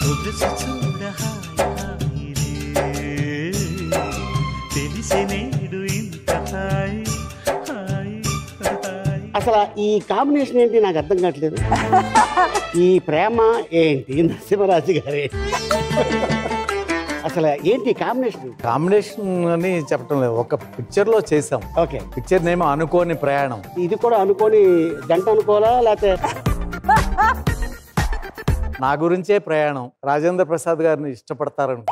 సొగసు చూడ హాయి హాయిరే. తెలిసి నేడు ఇంత హాయి హాయి హాయి అసలు ఈ కాంబినేషన్ ఏంటి నాకు అర్థం కావట్లేదు ఈ ప్రేమ ఏంటి నరసింహరాజు గారి అసలు ఏంటి కాంబినేషన్ కాంబినేషన్ అని చెప్పడం లేదు ఒక పిక్చర్ లో చేసాం ఓకే పిక్చర్ నేమో అనుకోని ప్రయాణం ఇది కూడా అనుకోని జంట అనుకోవాలా లేకపోతే నా గురించే ప్రయాణం రాజేంద్ర ప్రసాద్ గారిని ఇష్టపడతారని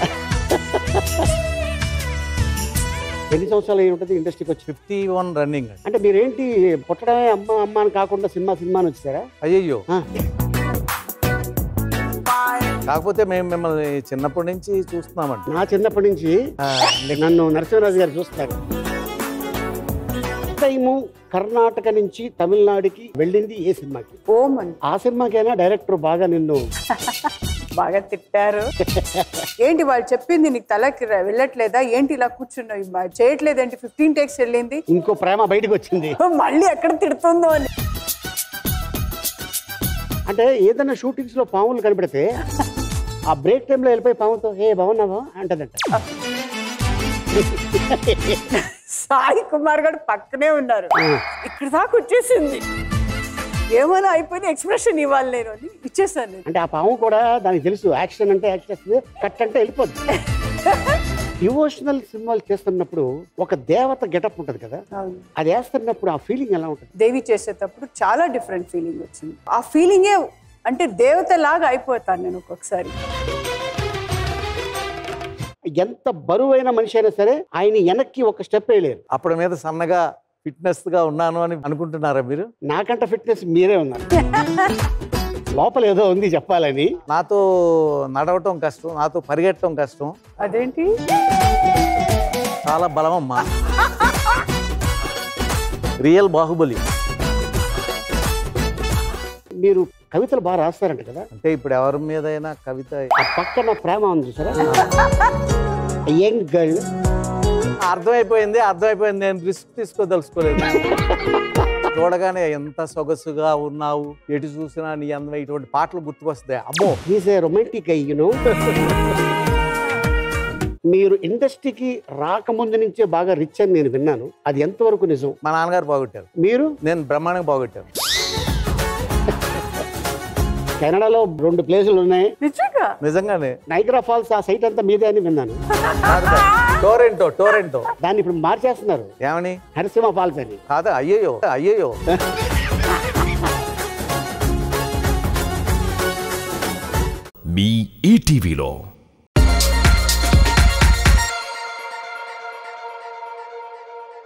ఎన్ని సంవత్సరాలు అయి ఉంటుంది ఇండస్ట్రీకి వచ్చి ఫిఫ్టీ వన్ రన్నింగ్ అండి అంటే మీరేంటి పుట్టడమే అమ్మ అమ్మ అని కాకుండా సినిమా సినిమా అని వచ్చారా అయ్యయ్యో ఆ, కాకపోతే మేము మిమ్మల్ని చిన్నప్పటి నుంచి చూస్తున్నామండి నా చిన్నప్పటి నుంచి ఆ, నన్ను నరసింహరాజు గారు చూస్తారు టైము కర్ణాటక నుంచి తమిళనాడుకి వెళ్ళింది ఏ సినిమాకి ఓం అని ఆ సినిమాకైనా డైరెక్టర్ బాగా నిన్ను బాగా తిట్టారు ఏంటి వాళ్ళు చెప్పింది నీకు తలకి ర- వెళ్ళట్లేదా ఏంటి ఇలా కూర్చున్నావు ఇమ్మా? చేయట్లేదేంటి ఫిఫ్టీన్ టేక్స్ వెళ్ళింది ఇంకో ప్రేమ బయటకు వచ్చింది మళ్ళీ ఎక్కడ తిడుతుందో అని అంటే ఏదైనా షూటింగ్స్ లో పాములు కనబడితే ఆ బ్రేక్ టైంలో వెళ్ళిపోయి పాముతో ఏ బాగున్నావా అంటదంట సాయి కుమార్ గారు పక్కనే ఉన్నారు ఇక్కడ దాకా వచ్చేసింది ఏమైనా అయిపోయిన ఎక్స్ప్రెషన్ ఇవ్వాలి నేను అని ఇచ్చేసాను నేను అంటే ఆ పాము కూడా దానికి తెలుసు యాక్షన్ అంటే యాక్ట్ చేస్తుంది కట్ అంటే వెళ్ళిపోద్ది డివోషనల్ సినిమాలు చేస్తున్నప్పుడు ఒక దేవత గెటప్ ఉంటుంది కదా అవును. అది వేస్తున్నప్పుడు ఆ ఫీలింగ్ ఎలా ఉంటుంది దేవి చేసేటప్పుడు చాలా డిఫరెంట్ ఫీలింగ్ వచ్చింది ఆ ఫీలింగే అంటే దేవత లాగా అయిపోతాను నేను ఒక్కొక్కసారి ఎంత బరువైన మనిషి అయినా సరే ఆయన వెనక్కి ఒక స్టెప్ వేయలేరు అప్పటి మీద సన్నగా ఫిట్నెస్ గా ఉన్నాను అని అనుకుంటున్నారా మీరు నాకంట ఫిట్నెస్ మీరే ఉన్నారు లోపల ఏదో ఉంది చెప్పాలని నాతో నడవటం కష్టం నాతో పరిగెట్టడం కష్టం అదేంటి చాలా బలం అమ్మా రియల్ బాహుబలి మీరు కవితలు బాగా రాస్తారంట కదా అంటే ఇప్పుడు ఎవరి మీదైనా కవిత ఆ పక్కన ప్రేమ ఉంది చూసారా యంగ్ గర్ల్ అర్థమైపోయింది అర్థమైపోయింది నేను రిస్క్ తీసుకోదలుచుకోలేదు చూడగానే ఎంత సొగసుగా ఉన్నావు ఎటు చూసినా నీ అందం ఇటువంటి పాటలు గుర్తుకొస్తాయి అమ్మో ఈజ్ ఏ రొమాంటిక్ అయ్యును మీరు ఇండస్ట్రీకి రాకముందు నుంచే బాగా రిచ్ అని నేను విన్నాను అది ఎంతవరకు నిజం మా నాన్నగారు బాగొట్టారు మీరు నేను బ్రహ్మాండంగా బాగొట్టాను కెనడాలో రెండు ప్లేసులు ఉన్నాయి నిజంగా నిజంగానే నైగ్రా ఫాల్స్ ఆ సైట్ అంతా మీదే అని విన్నాను టోరెంటో టోరెంటో దాన్ని ఇప్పుడు మార్చేస్తున్నారు ఏమని నరసింహ ఫాల్స్ అని కాదు అయ్యయ్యో అయ్యయ్యో మీ ఈటీవీలో